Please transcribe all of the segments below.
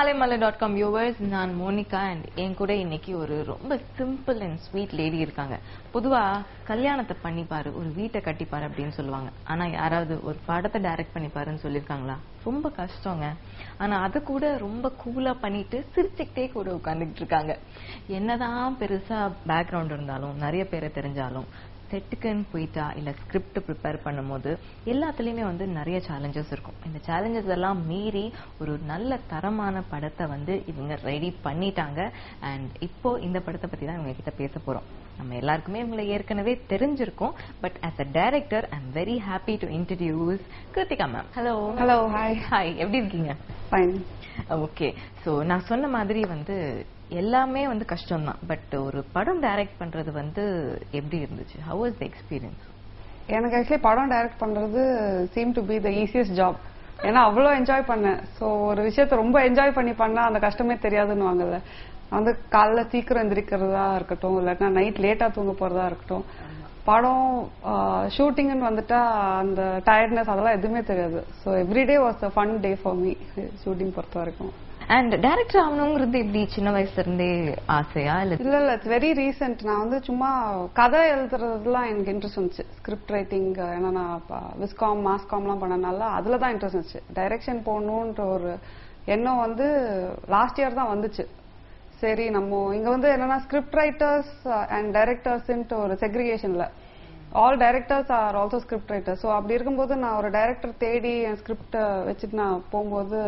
மாலைமலை dot com viewers நான் Monica and என் கூட இன்னைக்கு ஒரு ரொம்ப சிம்பிள் அண்ட் ஸ்வீட் லேடி இருக்காங்க பொதுவா கல்யாணத்தை பண்ணிப்பாரு ஒரு வீட்டை கட்டிப்பாரு அப்படின்னு சொல்லுவாங்க ஆனா யாராவது ஒரு படத்தை டைரக்ட் பண்ணிப்பாருன்னு சொல்லியிருக்காங்களா ரொம்ப கஷ்டங்க ஆனா அது கூட ரொம்ப கூலா பண்ணிட்டு சிரிச்சுக்கிட்டே கூட உட்கார்ந்துட்டு இருக்காங்க என்னதான் பெருசா பேக்ரவுண்ட் இருந்தாலும் நிறைய பேரை தெரிஞ்சாலும் செட்டுக்குன்னு போயிட்டா இல்ல ஸ்கிரிப்ட் ப்ரிப்பேர் பண்ணும்போது எல்லாத்துலயுமே வந்து நிறைய சேலஞ்சஸ் இருக்கும் இந்த சேலஞ்சஸ் எல்லாம் மீறி ஒரு நல்ல தரமான படத்தை வந்து இவங்க ரெடி பண்ணிட்டாங்க அண்ட் இப்போ இந்த படத்தை பத்தி தான் இவங்க கிட்ட பேச போறோம் நம்ம எல்லாருக்குமே இவங்களை ஏற்கனவே தெரிஞ்சிருக்கோம் but as a director I'm very happy to introduce Kiruthika ma'am hello hello hi hi எப்படி இருக்கீங்க ஃபைன் ஓகே சோ நான் சொன்ன மாதிரி வந்து எல்லாமே வந்து கஷ்டம் தான் பட் ஒரு படம் டைரக்ட் பண்றது வந்து எப்படி இருந்துச்சு ஹவ் வாஸ் த எக்ஸ்பீரியன்ஸ் எனக்கு ஆக்சுவலி படம் டைரக்ட் பண்றது seem to be the easiest job ஏன்னா அவ்வளோ என்ஜாய் பண்ணேன் ஸோ ஒரு விஷயத்த ரொம்ப என்ஜாய் பண்ணி பண்ணா அந்த கஷ்டமே தெரியாதுன்னு வாங்கல வந்து காலைல சீக்கிரம் எந்திரிக்கிறதா இருக்கட்டும் இல்லாட்டினா நைட் லேட்டா தூங்க போறதா இருக்கட்டும் படம் ஷூட்டிங்னு வந்துட்டா அந்த டயர்ட்னஸ் அதெல்லாம் எதுவுமே தெரியாது so every day was a fun day for me shooting பொறுத்த வரைக்கும் அண்ட் டைரக்டர் ஆகணுங்கிறது எப்படி சின்ன வயசுல இருந்தே ஆசையா இல்ல இல்ல இல்ல இட்ஸ் வெரி ரீசெண்ட் நான் வந்து சும்மா கதை எழுதுறதுலாம் எனக்கு இன்ட்ரெஸ்ட் வந்துச்சு ஸ்கிரிப்ட் ரைட்டிங் ஏன்னா நான் விஸ்காம் மாஸ்காம்லாம் பண்ணனால அதுல தான் இன்ட்ரெஸ்ட் வந்துச்சு டைரக்ஷன் போகணுன்ற ஒரு எண்ணம் வந்து லாஸ்ட் இயர் தான் வந்துச்சு சரி நம்ம இங்க வந்து என்னன்னா ஸ்கிரிப்ட் ரைட்டர்ஸ் அண்ட் டைரக்டர்ஸ்ன்ட்டு ஒரு செக்ரிகேஷன்ல all directors are also script writer so அப்படி இருக்கும்போது நான் ஒரு டைரக்டர் தேடி என் ஸ்கிரிப்ட் வச்சுட்டு நான் போகும்போது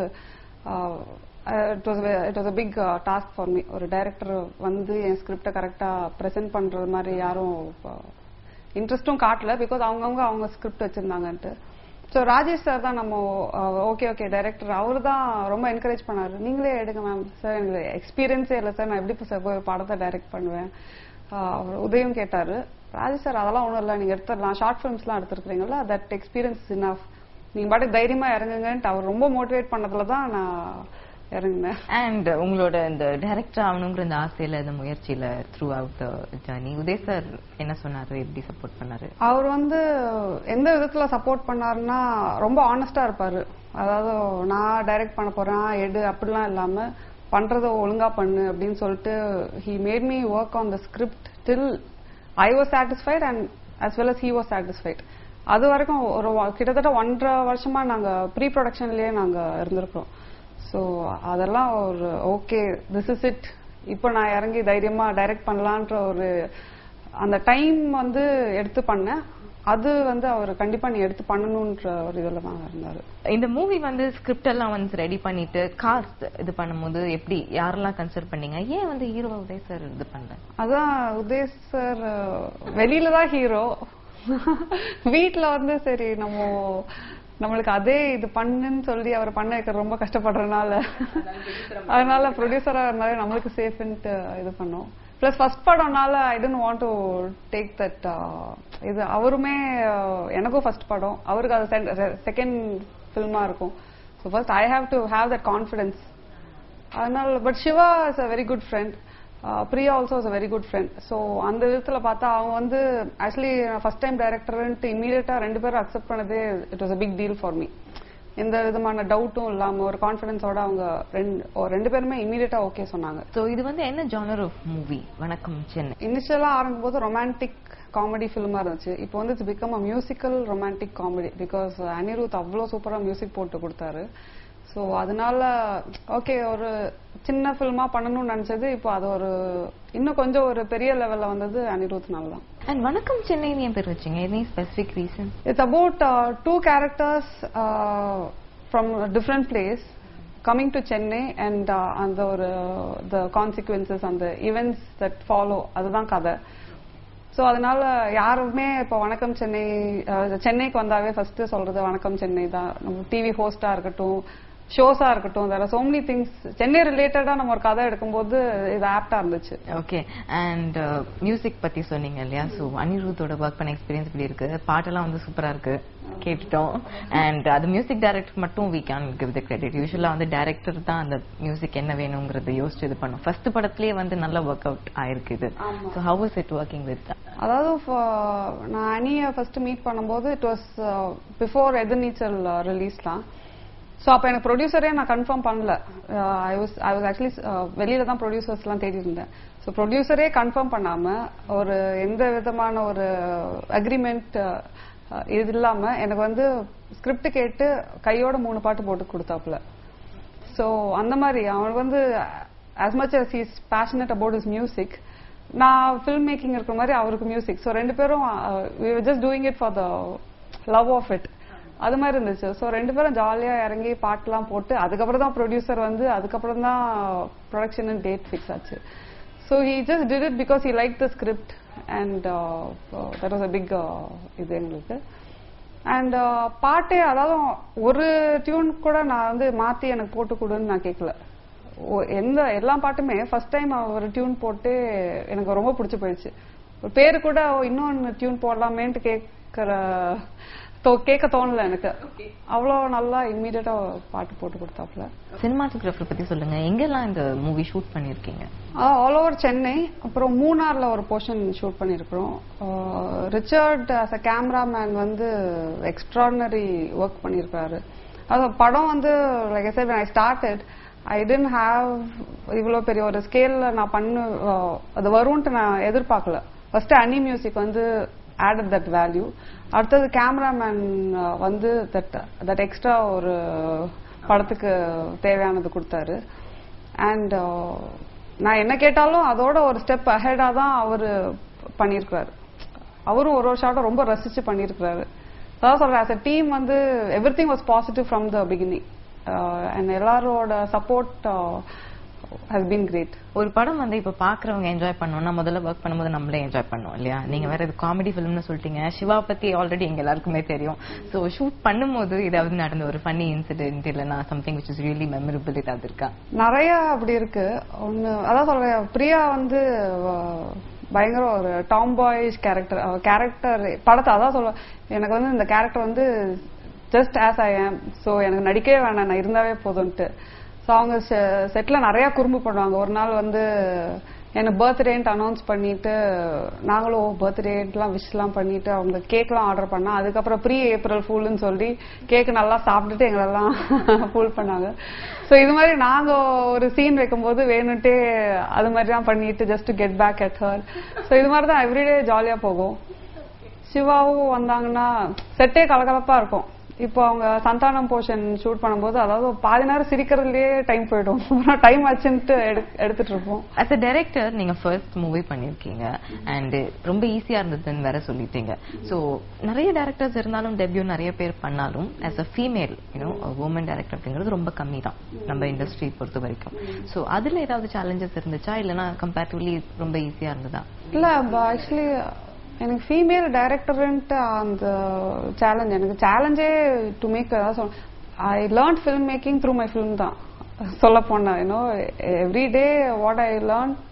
it was it was a big task for me ஒரு டைரக்டர் வந்து என் ஸ்கிரிப்டை கரெக்டா ப்ரெசென்ட் பண்றது மாதிரி யாரும் இன்ட்ரெஸ்டும் காட்டல பிகாஸ் அவங்கவுங்க அவங்க ஸ்கிரிப்ட் வச்சிருந்தாங்கன்ட்டு ஸோ ராஜேஷ் சார் தான் நம்ம ஓகே ஓகே டைரக்டர் அவர் தான் ரொம்ப என்கரேஜ் பண்ணாரு நீங்களே எடுங்க மேம் சார் எனக்கு எக்ஸ்பீரியன்ஸே இல்லை சார் நான் எப்படி சார் போய் படத்தை டைரக்ட் பண்ணுவேன் அவர் உதயம் கேட்டாரு ராஜேஷ் சார் அதெல்லாம் ஒன்றும் இல்லை நீங்க எடுத்துடலாம் ஷார்ட் ஃபிலிம்ஸ்லாம் எடுத்துருக்கீங்களா தட் எக்ஸ்பீரியன்ஸ் இனஃப் நீங்க பாட்டுக்கு தைரியமா இறங்குங்கன்ட்டு அவர் ரொம்ப மோட்டிவேட் பண்ணதுல தான் நான் இறங்கினேன் அண்ட் உங்களோட இந்த டைரக்டர் ஆகணுங்கிற இந்த ஆசையில இந்த முயற்சியில throughout the journey Uday sir என்ன சொன்னாரு எப்படி சப்போர்ட் பண்ணாரு அவர் வந்து எந்த விதத்துல சப்போர்ட் பண்ணாருன்னா ரொம்ப ஆனஸ்டா இருப்பாரு அதாவது நான் டைரக்ட் பண்ண போறேன் எடு அப்படிலாம் இல்லாம பண்றத ஒழுங்கா பண்ணு அப்படின்னு சொல்லிட்டு he made me work on the script till I was satisfied and as well as he was satisfied அது வரைக்கும் ஒரு கிட்டத்தட்ட ஒன்றரை வருஷமா நாங்க ப்ரீ ப்ரொடக்ஷன்லயே நாங்க இருந்திருக்கோம் ஸோ அதெல்லாம் ஒரு ஓகே திஸ் இஸ் இட் இப்போ நான் இறங்கி தைரியமா டைரக்ட் பண்ணலான்ற ஒரு அந்த டைம் வந்து எடுத்து பண்ணேன் அது வந்து அவர் கண்டிப்பா நீ எடுத்து பண்ணணும்ன்ற ஒரு இதுல தான் இருந்தாரு இந்த மூவி வந்து ஸ்கிரிப்ட் எல்லாம் வந்து ரெடி பண்ணிட்டு காஸ்ட் இது பண்ணும்போது எப்படி யாரெல்லாம் கன்சிடர் பண்ணீங்க ஏன் வந்து ஹீரோ உதய் சார் இது பண்ணல அதான் உதய் சார் வெளியில தான் ஹீரோ வீட்டுல வந்து சரி நம்ம நம்மளுக்கு அதே இது பண்ணுன்னு சொல்லி அவர் பண்ண வைக்க ரொம்ப கஷ்டப்படுறதுனால அதனால ப்ரொடியூசரா இருந்தாலே நம்மளுக்கு சேஃப்ன்ட்டு இது பண்ணோம் பிளஸ் ஃபர்ஸ்ட் படம்னால I don't want to take that இது அவருமே எனக்கும் ஃபர்ஸ்ட் படம் அவருக்கு அது செகண்ட் ஃபில்மா இருக்கும் so first I have to have that confidence அதனால but Siva is a very good friend Priya also is a very good friend so அந்த விதத்துல பார்த்தா அவங்க வந்து ஆக்சுவலி ஃபர்ஸ்ட் டைம் டைரக்டர்ன்ட்டு இமீடியட்டா ரெண்டு பேரும் அக்செப்ட் பண்ணதே it was a big deal for me எந்த விதமான டவுட்டும் இல்லாம ஒரு கான்பிடன்ஸோட அவங்க ரெண்டு பேருமே இமீடியட்டா ஓகே சொன்னாங்க சோ இது வந்து என்ன ஜானர் ஆஃப் மூவி வணக்கம் சென்னை இனிஷியலா ஆரம்பிக்கும் போது ரொமான்டிக் காமெடி ஃபிலிமா இருந்துச்சு இப்போ வந்து it's become a musical romantic comedy because Anirudh அவ்வளோ சூப்பரா மியூசிக் போட்டு கொடுத்தாரு ஸோ அதனால ஓகே ஒரு சின்ன ஃபில்மா பண்ணணும்னு நினைச்சது இப்போ அது ஒரு இன்னும் கொஞ்சம் ஒரு பெரிய லெவல்ல வந்தது அனிருத்னால தான் அண்ட் வணக்கம் சென்னை ஏன் பேர் வச்சீங்க any specific reason it's about two characters from different place coming to Chennai and அந்த ஒரு த கான்சிக்வன்சஸ் அந்த ஈவெண்ட்ஸ் தட் ஃபாலோ அதுதான் கதை ஸோ அதனால யாருமே இப்போ வணக்கம் சென்னை சென்னைக்கு வந்தாவே ஃபர்ஸ்ட் சொல்றது வணக்கம் சென்னை தான் நம்ம டிவி ஹோஸ்டா இருக்கட்டும் ஷோஸா இருக்கட்டும் வேற சோ மெனி திங்ஸ் சென்னை ரிலேட்டடா நம்ம ஒரு கதை எடுக்கும்போது இது ஆப்டா இருந்துச்சு ஓகே அண்ட் மியூசிக் பத்தி சொன்னீங்க இல்லையா சோ அனிருத்தோட ஒர்க் பண்ண எக்ஸ்பீரியன்ஸ் இப்படி இருக்கு பாட்டெல்லாம் வந்து சூப்பரா இருக்கு கேட்டுட்டோம் அண்ட் அது மியூசிக் டைரக்டர் மட்டும் we can give the credit யூஸ்வலா வந்து டைரக்டர் தான் அந்த மியூசிக் என்ன வேணுங்கிறத யோசிச்சு இது பண்ணும் ஃபர்ஸ்ட் படத்திலேயே வந்து நல்ல ஒர்க் அவுட் ஆயிருக்கு இது so how is it working with அதாவது நான் அனியை ஃபர்ஸ்ட் மீட் பண்ணும்போது it was before Ethirneechal release தான் ஸோ அப்போ எனக்கு ப்ரொடியூசரே நான் கன்ஃபார்ம் பண்ணல I was I was actually வெளியில தான் ப்ரொடியூசர்ஸ்லாம் தேடி இருந்தேன் ஸோ ப்ரொடியூசரே கன்ஃபார்ம் பண்ணாம ஒரு எந்த விதமான ஒரு அக்ரிமெண்ட் இது இல்லாம எனக்கு வந்து ஸ்கிரிப்ட் கேட்டு கையோட மூணு பாட்டு போட்டு கொடுத்தாப்புல ஸோ அந்த மாதிரி அவனுக்கு வந்து as much as he is passionate about his music நான் ஃபில்ம் மேக்கிங் இருக்கிற மாதிரி அவருக்கு மியூசிக் ஸோ ரெண்டு பேரும் we were just doing it for the love of it அது மாதிரி இருந்துச்சு ஸோ ரெண்டு பேரும் ஜாலியா இறங்கி பாட்டுலாம் போட்டு அதுக்கப்புறம் தான் ப்ரொடியூசர் வந்து அதுக்கப்புறம் தான் ப்ரொடக்ஷன் டேட் ஃபிக்ஸ் ஆச்சு so he just did it because he like the script and that was a big இது எங்களுக்கு அண்ட் பாட்டே அதாவது ஒரு டியூன் கூட நான் வந்து மாத்தி எனக்கு போட்டு கொடுன்னு நான் கேட்கல ஓ- எந்த எல்லா பாட்டுமே ஃபர்ஸ்ட் டைம் ஒரு டியூன் போட்டு எனக்கு ரொம்ப பிடிச்சு போயிடுச்சு ஒரு பேரு கூட ஓ, இன்னொன்னு டியூன் போடலாமேன்ட்டு கேட்கற தோ கேட்க தோணல எனக்கு அவ்வளோ நல்லா இம்மீடியட்டா பாட்டு போட்டு கொடுத்தாப்புல சினிமாட்டோகிராஃபர் பத்தி சொல்லுங்க எங்கெல்லாம் இந்த மூவி ஷூட் பண்ணிருக்கீங்க ஆல் ஓவர் சென்னை அப்புறம் மூணார்ல ஒரு போர்ஷன் ஷூட் பண்ணியிருக்கிறோம் ரிச்சர்ட் as a கேமராமேன் வந்து எக்ஸ்ட்ராடினரி ஒர்க் பண்ணியிருக்காரு அது படம் வந்து like I said when I started I didn't have இவ்வளோ பெரிய ஒரு ஸ்கேல்ல நான் பண்ணு uh, அது வரும்ன்ட்டு நான் எதிர்பார்க்கல ஃபர்ஸ்ட் அனி மியூசிக் வந்து ஆடட் தட் வேல்யூ அடுத்தது கேமராமேன் வந்து தட் தட் எக்ஸ்ட்ரா ஒரு படத்துக்கு தேவையானது கொடுத்தாரு அண்ட் நான் என்ன கேட்டாலும் அதோட ஒரு ஸ்டெப் அஹெடா தான் அவரு பண்ணியிருக்கிறாரு அவரும் ஒரு ஒரு ஷாட்டும் ரொம்ப ரசிச்சு பண்ணியிருக்கிறாரு அதான் சொல்றேன் as a டீம் வந்து everything was positive from the beginning and எல்லாரோட சப்போர்ட் ஹஸ் பீன் கிரேட் ஒரு படம் வந்து இப்ப பாக்குறவங்க என்ஜாய் பண்ணோம்னா முதல்ல ஒர்க் பண்ணும்போது நம்மளே என்ஜாய் பண்ணுவோம் இல்லையா நீங்க வேற இது காமெடி ஃபிலிம்னு சொல்லிட்டீங்க சிவா பத்தி ஆல்ரெடி எங்க எல்லாருக்குமே தெரியும் சோ ஷூட் பண்ணும்போது ஏதாவது நடந்த ஒரு ஃபன்னி இன்சிடென்ட் இல்லனா something which is really memorable ஏதாவது இருக்கா நிறைய அப்படி இருக்கு ஒன்னு அதான் சொல்றேன் பிரியா வந்து அஹ், பயங்கர ஒரு டாம் பாய்ஸ் கேரக்டர் கேரக்டர் படத்தை அதான் சொல்ல எனக்கு வந்து இந்த கேரக்டர் வந்து just as I am so எனக்கு நடிக்கவே வேணாம் நான் இருந்தாவே போதும்ட்டு ஸோ அவங்க செட்ல நிறைய குறும்பு பண்ணுவாங்க ஒரு நாள் வந்து எனக்கு பர்த்டேன்ட்டு அனௌன்ஸ் பண்ணிட்டு நாங்களும் பர்த்டேன்ட்டுலாம் விஷ் பண்ணிட்டு அவங்க கேக்லாம் ஆர்டர் பண்ணா அதுக்கப்புறம் ப்ரீ ஏப்ரல் ஃபூல்னு சொல்லி கேக் நல்லா சாப்பிட்டுட்டு எங்களெல்லாம் ஃபூல் பண்ணாங்க ஸோ இது மாதிரி நாங்க ஒரு சீன் வைக்கும்போது வேணும்ட்டே அது மாதிரி தான் பண்ணிட்டு just get back at her so இது மாதிரி தான் எவ்ரிடே ஜாலியா போகும் சிவாவும் வந்தாங்கன்னா செட்டே கலகலப்பா இருக்கும் இப்போ அவங்க சந்தானம் போர்ஷன் ஷூட் பண்ணும்போது அதாவது பாதி நேரம் சிரிக்கிறதுலயே டைம் போயிடும் டைம் ஆச்சுன்ட்டு எடு- எடுத்துட்டு இருப்போம் as a director நீங்க ஃபர்ஸ்ட் மூவி பண்ணிருக்கீங்க அண்ட் ரொம்ப ஈஸியா இருந்ததுன்னு வேற சொல்லிட்டீங்க சோ நிறைய டேரக்டர்ஸ் இருந்தாலும் டெபியூ நிறைய பேர் பண்ணாலும் as a female you know woman director அப்படிங்கிறது ரொம்ப கம்மி தான் நம்ம இண்டஸ்ட்ரி பொறுத்த வரைக்கும் சோ அதுல ஏதாவது சேலஞ்சஸ் இருந்துச்சா இல்லனா கம்பேரிட்டிவ்லி ரொம்ப ஈஸியா இருந்ததா இல்ல ஆக்சுவலி எனக்கு ஃபீமேல் டைரக்டர்ன்ட்டு அந்த சேலஞ்ச் எனக்கு சேலஞ்சே டு மேக் அதான் I learn film making through my film தான் சொல்ல போனா you know every day what I learnt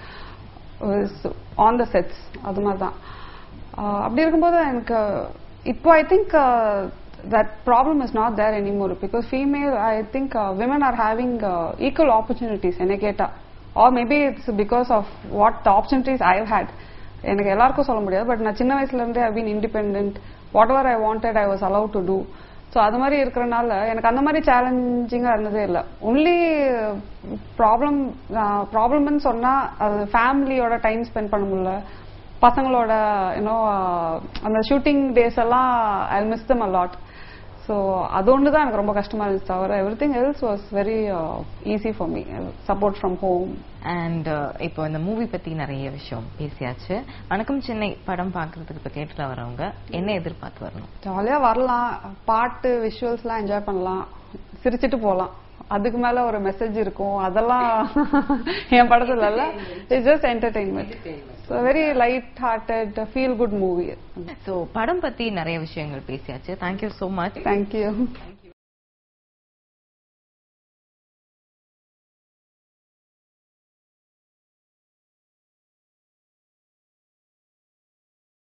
on the sets அது மாதிரி தான் ஆஹ் அப்படி இருக்கும்போது எனக்கு இப்போ I think that problem is not there anymore because female I think women are having equal opportunities என்ன கேட்டா or maybe it's because of what the opportunities I had எனக்கு எல்லாருக்கும் சொல்ல முடியாது பட் நான் சின்ன வயசுல இருந்தே I been independent whatever I wanted I was allowed to do so அது மாதிரி இருக்கிறனால எனக்கு அந்த மாதிரி சேலஞ்சிங்கா இருந்ததே இல்லை ஒன்லி ப்ராப்ளம் ப்ராப்ளம்னு சொன்னா அது ஃபேமிலியோட டைம் ஸ்பெண்ட் பண்ண முடியல பசங்களோட யூனோ அந்த ஷூட்டிங் டேஸ் எல்லாம் I miss them a lot so அது ஒன்று தான் எனக்கு ரொம்ப கஷ்டமா இருந்துச்சு தவிர everything else was very easy for me support from home and இப்போ இந்த மூவி பத்தி நிறைய விஷயம் பேசியாச்சு வணக்கம் சென்னை படம் பாக்குறதுக்கு இப்ப தேட்டர்ல வரவங்க என்ன எதிர்பார்த்து வரணும் ஜாலியா வரலாம் பாட்டு விஷுவல்ஸ்லாம் என்ஜாய் பண்ணலாம் சிரிச்சிட்டு போகலாம் அதுக்கு மேல ஒரு மெசேஜ் இருக்கும் அதெல்லாம் என் படத்துல இல்ல it's just entertainment so very light hearted feel good movie so படம் பத்தி நிறைய விஷயங்கள் பேசியாச்சு thank you so much thank you Thank you.